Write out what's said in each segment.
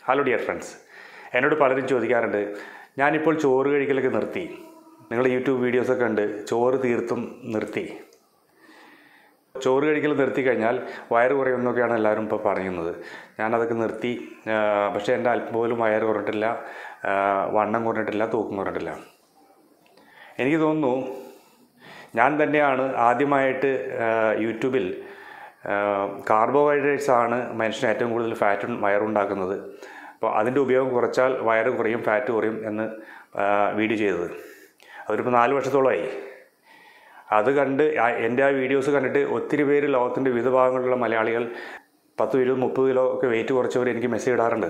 hello dear friends എന്നോട് പലരും ചോദിക്കാറുണ്ട് ഞാനിപ്പോൾ ചോറ് കഴിക്കലൊക്കെ നിർത്തി നിങ്ങൾ യൂട്യൂബ് വീഡിയോസൊക്കെ ഉണ്ട് ചോറ് തീർത്തും നിർത്തി ചോറ് കഴിക്കൽ നിർത്തി കഴിഞ്ഞാൽ വയറ് കുറയുമെന്നൊക്കെയാണ് എല്ലാവരും ഇപ്പോൾ പറയുന്നത് ഞാനതൊക്കെ നിർത്തി ആ, പക്ഷേ എൻ്റെ അല്പം പോലും വയറ് കുറഞ്ഞിട്ടില്ല ആ, വണ്ണം കുറഞ്ഞിട്ടില്ല തൂക്കം കുറഞ്ഞിട്ടില്ല എനിക്ക് തോന്നുന്നു ഞാൻ തന്നെയാണ് ആദ്യമായിട്ട് ആ, യൂട്യൂബിൽ കാർബോഹൈഡ്രേറ്റ്സ് ആണ് മനുഷ്യന് ഏറ്റവും കൂടുതൽ ഫാറ്റും വയറുണ്ടാക്കുന്നത് അപ്പോൾ അതിൻ്റെ ഉപയോഗം കുറച്ചാൽ വയറ് കുറയും ഫാറ്റ് കുറയും എന്ന് ആ, വീഡിയോ ചെയ്തത് അതൊരിപ്പോൾ നാല് വർഷത്തോളമായി അത് കണ്ട് ആ- എൻ്റെ ആ വീഡിയോസ് കണ്ടിട്ട് ഒത്തിരി പേര് ലോകത്തിൻ്റെ വിവിധ ഭാഗങ്ങളിലുള്ള മലയാളികൾ പത്ത് ഇരുപത് മുപ്പത് കിലോ ഒക്കെ വെയിറ്റ് കുറച്ചവർ എനിക്ക് മെസ്സേജ് ഇടാറുണ്ട്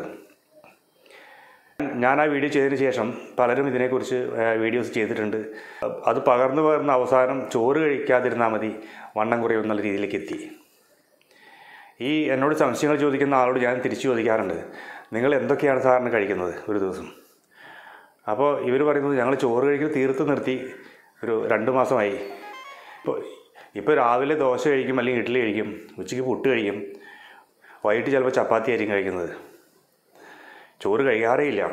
ഞാൻ ആ വീഡിയോ ചെയ്തതിന് ശേഷം പലരും ഇതിനെക്കുറിച്ച് ആ, വീഡിയോസ് ചെയ്തിട്ടുണ്ട് അത് പകർന്നു പകർന്ന് അവസാനം ചോറ് കഴിക്കാതിരുന്നാൽ മതി വണ്ണം കുറയും എന്നുള്ള രീതിയിലേക്ക് എത്തി ഈ എന്നോട് സംശയങ്ങൾ ചോദിക്കുന്ന ആളോട് ഞാൻ തിരിച്ചു ചോദിക്കാറുണ്ട് നിങ്ങൾ എന്തൊക്കെയാണ് സാറിന് കഴിക്കുന്നത് ഒരു ദിവസം അപ്പോൾ ഇവർ പറയുന്നത് ഞങ്ങൾ ചോറ് കഴിക്കൽ തീർത്ത് നിർത്തി ഒരു രണ്ട് മാസമായി ഇപ്പോൾ ഇപ്പോൾ രാവിലെ ദോശ കഴിക്കും അല്ലെങ്കിൽ ഇഡ്ഡലി കഴിക്കും ഉച്ചയ്ക്ക് പുട്ട് കഴിക്കും വൈകിട്ട് ചിലപ്പോൾ ചപ്പാത്തി ആയിരിക്കും കഴിക്കുന്നത് ചോറ് കഴിക്കാറേ ഇല്ല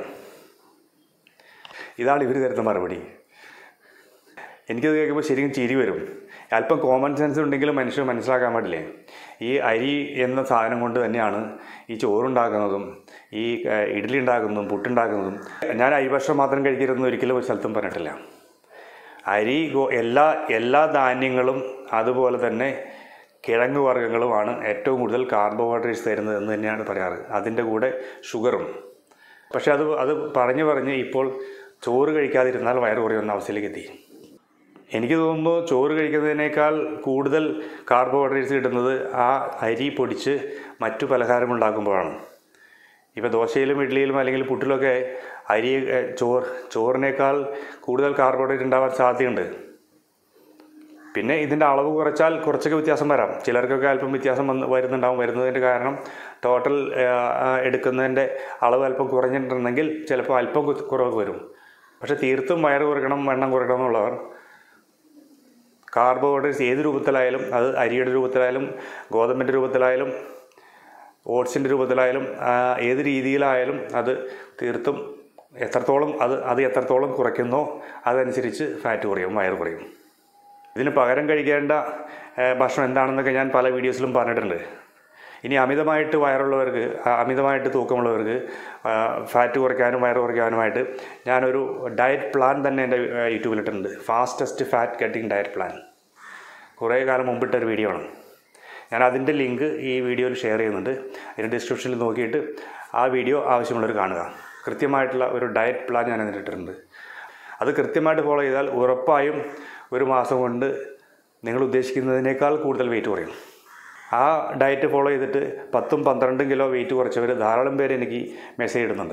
ഇതാണ് ഇവർ തരുന്ന മറുപടി എനിക്കത് കേൾക്കുമ്പോൾ ശരിക്കും ചിരി വരും അല്പം കോമൺ സെൻസ് ഉണ്ടെങ്കിലും മനുഷ്യർ മനസ്സിലാക്കാൻ പാടില്ലേ ഈ അരി എന്ന സാധനം കൊണ്ട് തന്നെയാണ് ഈ ചോറുണ്ടാക്കുന്നതും ഈ ഏഹ്, ഇഡ്ഡലി ഉണ്ടാക്കുന്നതും പുട്ടുണ്ടാക്കുന്നതും ഞാൻ അരി ഭക്ഷണം മാത്രം കഴിക്കരുതെന്ന് ഒരിക്കലും ഒരു സ്ഥലത്തും പറഞ്ഞിട്ടില്ല അരി ഗോ- എല്ലാ എല്ലാ ധാന്യങ്ങളും അതുപോലെ തന്നെ കിഴങ്ങ് വർഗ്ഗങ്ങളുമാണ് ഏറ്റവും കൂടുതൽ കാർബോഹൈഡ്രേറ്റ്സ് തരുന്നത് എന്ന് തന്നെയാണ് പറയാറ് അതിൻ്റെ കൂടെ ഷുഗറും പക്ഷെ അത് അത് പറഞ്ഞു പറഞ്ഞ് ഇപ്പോൾ ചോറ് കഴിക്കാതിരുന്നാൽ വയറ് കുറയുന്ന അവസ്ഥയിലേക്ക് എത്തി എനിക്ക് തോന്നുന്നു ചോറ് കഴിക്കുന്നതിനേക്കാൾ കൂടുതൽ കാർബോഹൈഡ്രേറ്റ്സ് കിട്ടുന്നത് ആ അരി പൊടിച്ച് മറ്റു പലഹാരം ഉണ്ടാക്കുമ്പോഴാണ് ഇപ്പോൾ ദോശയിലും ഇഡ്ഡലിയിലും അല്ലെങ്കിൽ പുട്ടിലൊക്കെ അരി ഏ, ചോറ് ചോറിനേക്കാൾ കൂടുതൽ കാർബോഹൈഡ്രേറ്റ് ഉണ്ടാവാൻ സാധ്യതയുണ്ട് പിന്നെ ഇതിൻ്റെ അളവ് കുറച്ചാൽ കുറച്ചൊക്കെ വ്യത്യാസം വരാം ചിലർക്കൊക്കെ അല്പം വ്യത്യാസം വന്ന് വരുന്നുണ്ടാവും വരുന്നതിൻ്റെ കാരണം ടോട്ടൽ എടുക്കുന്നതിൻ്റെ അളവ് അല്പം കുറഞ്ഞിട്ടുണ്ടെങ്കിൽ ചിലപ്പോൾ അല്പം കു- കുറവ് വരും പക്ഷെ തീർത്തും വയറ് കുറയ്ക്കണം വണ്ണം കുറയ്ക്കണം എന്നുള്ളവർ കാർബോഹൈഡ്രേറ്റ്സ് ഏത് രൂപത്തിലായാലും അത് അരിയുടെ രൂപത്തിലായാലും ഗോതമ്പിൻ്റെ രൂപത്തിലായാലും ഓട്സിൻ്റെ രൂപത്തിലായാലും ആ, ഏത് രീതിയിലായാലും അത് തീർത്തും എത്രത്തോളം അത് അത് എത്രത്തോളം കുറയ്ക്കുന്നോ അതനുസരിച്ച് ഫാറ്റ് കുറയും വയറ് കുറയും ഇതിന് പകരം കഴിക്കേണ്ട ഏ, ഭക്ഷണം എന്താണെന്നൊക്കെ ഞാൻ പല വീഡിയോസിലും പറഞ്ഞിട്ടുണ്ട് ഇനി അമിതമായിട്ട് വയറുള്ളവർക്ക് ആ, അമിതമായിട്ട് തൂക്കമുള്ളവർക്ക് ആ, ഫാറ്റ് കുറയ്ക്കാനും വയറ് കുറയ്ക്കാനുമായിട്ട് ഞാനൊരു ഡയറ്റ് പ്ലാൻ തന്നെ എൻ്റെ ഏ, യൂട്യൂബിലിട്ടുണ്ട് fastest fat cutting diet plan കുറേ കാലം മുമ്പിട്ട ഒരു വീഡിയോ ആണ് ഞാൻ അതിൻ്റെ ലിങ്ക് ഈ വീഡിയോയിൽ ഷെയർ ചെയ്യുന്നുണ്ട് അതിൻ്റെ ഡിസ്ക്രിപ്ഷനിൽ നോക്കിയിട്ട് ആ വീഡിയോ ആവശ്യമുള്ളവർ കാണുക കൃത്യമായിട്ടുള്ള ഒരു ഡയറ്റ് പ്ലാൻ ഞാൻ അതിന് ഇട്ടിട്ടുണ്ട് അത് കൃത്യമായിട്ട് ഫോളോ ചെയ്താൽ ഉറപ്പായും ഒരു മാസം കൊണ്ട് നിങ്ങൾ ഉദ്ദേശിക്കുന്നതിനേക്കാൾ കൂടുതൽ വെയിറ്റ് കുറയും ആ ഡയറ്റ് ഫോളോ ചെയ്തിട്ട് പത്തും പന്ത്രണ്ടും കിലോ വെയിറ്റ് കുറച്ചവർ ധാരാളം പേര് എനിക്ക് മെസ്സേജ് ഇടുന്നുണ്ട്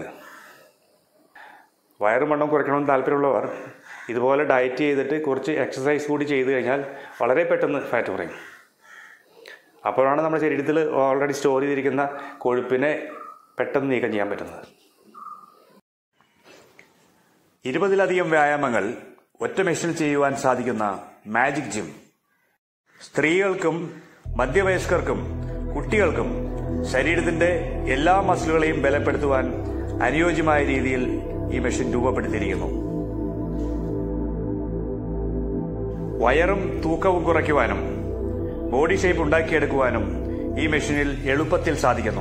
വയറും വണ്ണം കുറയ്ക്കണമെന്ന് താല്പര്യമുള്ളവർ ഇതുപോലെ ഡയറ്റ് ചെയ്തിട്ട് കുറച്ച് എക്സസൈസ് കൂടി ചെയ്ത് കഴിഞ്ഞാൽ വളരെ പെട്ടെന്ന് ഫാറ്റ് കുറയും അപ്പോഴാണ് നമ്മുടെ ശരീരത്തിൽ ഓൾറെഡി സ്റ്റോർ ചെയ്തിരിക്കുന്ന കൊഴുപ്പിനെ പെട്ടെന്ന് നീക്കം ചെയ്യാൻ പറ്റുന്നത് ഇരുപതിലധികം വ്യായാമങ്ങൾ ഒറ്റ മെഷീനിൽ ചെയ്യുവാൻ സാധിക്കുന്ന മാജിക് ജിം സ്ത്രീകൾക്കും മധ്യവയസ്കർക്കും കുട്ടികൾക്കും ശരീരത്തിന്റെ എല്ലാ മസിലുകളെയും ബലപ്പെടുത്തുവാൻ അനുയോജ്യമായ രീതിയിൽ ഈ മെഷീൻ രൂപപ്പെടുത്തിയിരിക്കുന്നു വയറും തൂക്കവും കുറയ്ക്കുവാനും ബോഡി ഷേപ്പ് ഉണ്ടാക്കിയെടുക്കുവാനും ഈ മെഷീനിൽ എളുപ്പത്തിൽ സാധിക്കുന്നു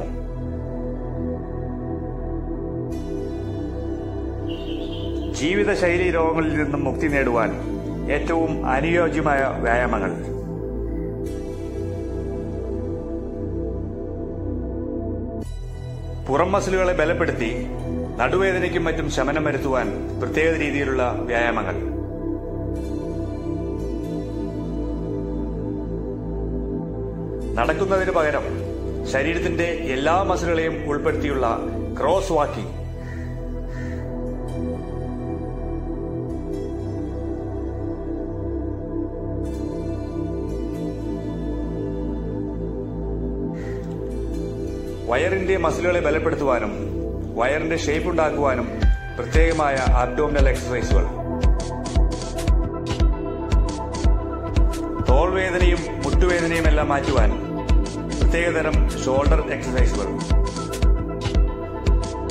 ജീവിതശൈലി രോഗങ്ങളിൽ നിന്നും മുക്തി നേടുവാൻ ഏറ്റവും അനുയോജ്യമായ വ്യായാമങ്ങൾ പുറം മസിലുകളെ ബലപ്പെടുത്തി നടുവേദനയ്ക്കും മറ്റും ശമനം വരുത്തുവാൻ പ്രത്യേക രീതിയിലുള്ള വ്യായാമങ്ങൾ നടക്കുന്നതിന് പകരം ശരീരത്തിന്റെ എല്ലാ മസിലുകളെയും ഉൾപ്പെടുത്തിയുള്ള ക്രോസ് വാക്കിംഗ് വയറിന്റെ മസിലുകളെ ബലപ്പെടുത്തുവാനും വയറിന്റെ ഷേപ്പ് ഉണ്ടാക്കുവാനും പ്രത്യേകമായ അബ്ഡോമിനൽ എക്സസൈസുകൾ തോൾവേദനയും മുട്ടുവേദനയും എല്ലാം മാറ്റുവാൻ പ്രത്യേകതരം ഷോൾഡർ എക്സസൈസുകൾ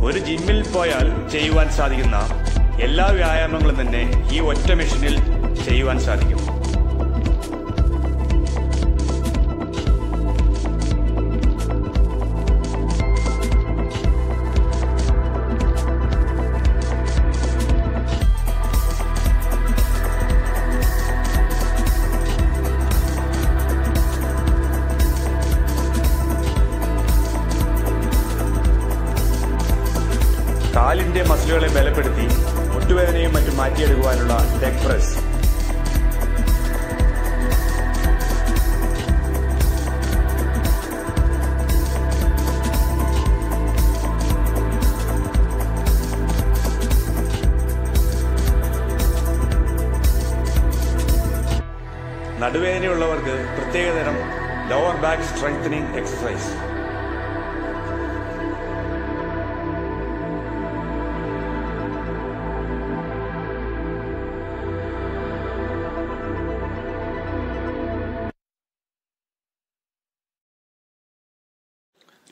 ഒരു ജിമ്മിൽ പോയാൽ ചെയ്യുവാൻ സാധിക്കുന്ന എല്ലാ വ്യായാമങ്ങളും തന്നെ ഈ ഒറ്റ മെഷീനിൽ ചെയ്യുവാൻ സാധിക്കും കാലിന്റെ മസിലുകളെ ബലപ്പെടുത്തി മുട്ടുവേദനയും മറ്റും മാറ്റിയെടുക്കുവാനുള്ള ലെഗ് പ്രസ് നടുവേദനയുള്ളവർക്ക് പ്രത്യേകതരം ലോവർ ബാക്ക് സ്ട്രെങ്തനിങ് എക്സസൈസ്